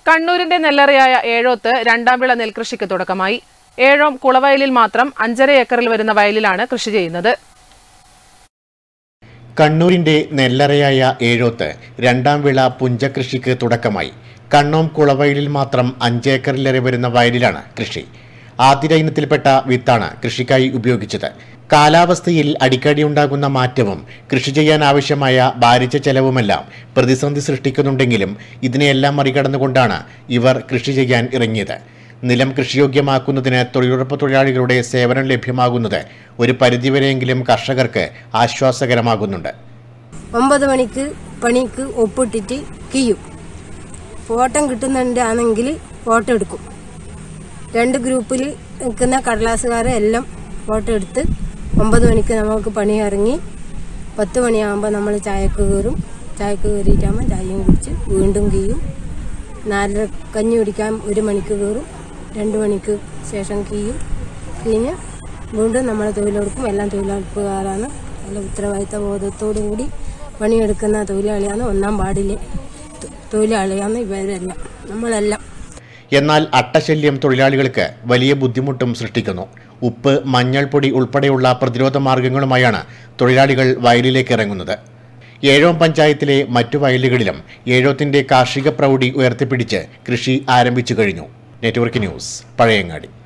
കണ്ണൂരിന്റെ നെല്ലറയായ ഏഴോത്ത് രണ്ടാം വിള നെൽകൃഷിക്ക് തുടക്കമായി ഏഴോം കുളവയലിൽ മാത്രം അഞ്ചര ഏക്കറിൽ വരുന്ന വയലിലാണ് കൃഷി ചെയ്യുന്നത് കണ്ണൂരിന്റെ നെല്ലറയായ ഏഴോത്ത് രണ്ടാം വിള പുഞ്ചകൃഷിക്ക് തുടക്കമായി കണ്ണോം കുളവയലിൽ മാത്രം അഞ്ചേക്കറിലേറെ വരുന്ന വയലിലാണ് കൃഷി ആതിര ഇനത്തിൽപ്പെട്ട വിത്താണ് കൃഷിക്കായി ഉപയോഗിച്ചത് കാലാവസ്ഥയിൽ അടിക്കടി ഉണ്ടാകുന്ന മാറ്റവും കൃഷി ചെയ്യാൻ ആവശ്യമായ ഭാരിച്ച ചെലവുമെല്ലാം പ്രതിസന്ധി സൃഷ്ടിക്കുന്നുണ്ടെങ്കിലും ഇതിനെയെല്ലാം മറികടന്നുകൊണ്ടാണ് ഇവർ കൃഷി ചെയ്യാൻ ഇറങ്ങിയത് നിലം കൃഷിയോഗ്യമാക്കുന്നതിന് തൊഴിലുറപ്പ് തൊഴിലാളികളുടെ സേവനം ലഭ്യമാകുന്നത് ഒരു പരിധിവരെയെങ്കിലും കർഷകർക്ക് ആശ്വാസകരമാകുന്നുണ്ട് ഒമ്പത് മണിക്ക് പണിക്ക് ഒപ്പിട്ടിട്ട് കീയും ഫോട്ടം കിട്ടുന്നുണ്ട് ആണെങ്കിൽ ഫോട്ടോ എടുക്കും രണ്ട് ഗ്രൂപ്പിൽ നിൽക്കുന്ന കടലാസുകാരെ എല്ലാം ഫോട്ടോ എടുത്ത് ഒമ്പത് മണിക്ക് നമുക്ക് പണി ഇറങ്ങി പത്ത് മണിയാകുമ്പോൾ നമ്മൾ ചായക്ക് കയറും ചായക്ക് കയറിയിട്ടാകുമ്പോൾ ചായയും കുടിച്ച് വീണ്ടും കീയും നാലര കഞ്ഞി കുടിക്കാൻ ഒരു മണിക്ക് കയറും രണ്ട് മണിക്ക് ശേഷം കീയും കഴിഞ്ഞ് വീണ്ടും നമ്മൾ തൊഴിലെടുക്കും എല്ലാം തൊഴിലുറപ്പുകാരാണ് നല്ല ഉത്തരവാദിത്ത ബോധത്തോടു കൂടി പണിയെടുക്കുന്ന തൊഴിലാളിയാണ് ഒന്നാം വാർഡിലെ തൊ- തൊഴിലാളിയാണ് ഇവരെല്ലാം നമ്മളെല്ലാം എന്നാൽ അട്ടശല്യം തൊഴിലാളികൾക്ക് വലിയ ബുദ്ധിമുട്ടും സൃഷ്ടിക്കുന്നു ഉപ്പ് മഞ്ഞൾപ്പൊടി ഉൾപ്പെടെയുള്ള പ്രതിരോധ മാർഗങ്ങളുമായാണ് തൊഴിലാളികൾ വയലിലേക്ക് ഇറങ്ങുന്നത് ഏഴോം പഞ്ചായത്തിലെ മറ്റു വയലുകളിലും ഏഴോത്തിന്റെ കാർഷിക പ്രൗഢി ഉയർത്തിപ്പിടിച്ച് കൃഷി ആരംഭിച്ചു കഴിഞ്ഞു നെറ്റ്വർക്ക് ന്യൂസ് പഴയങ്ങാടി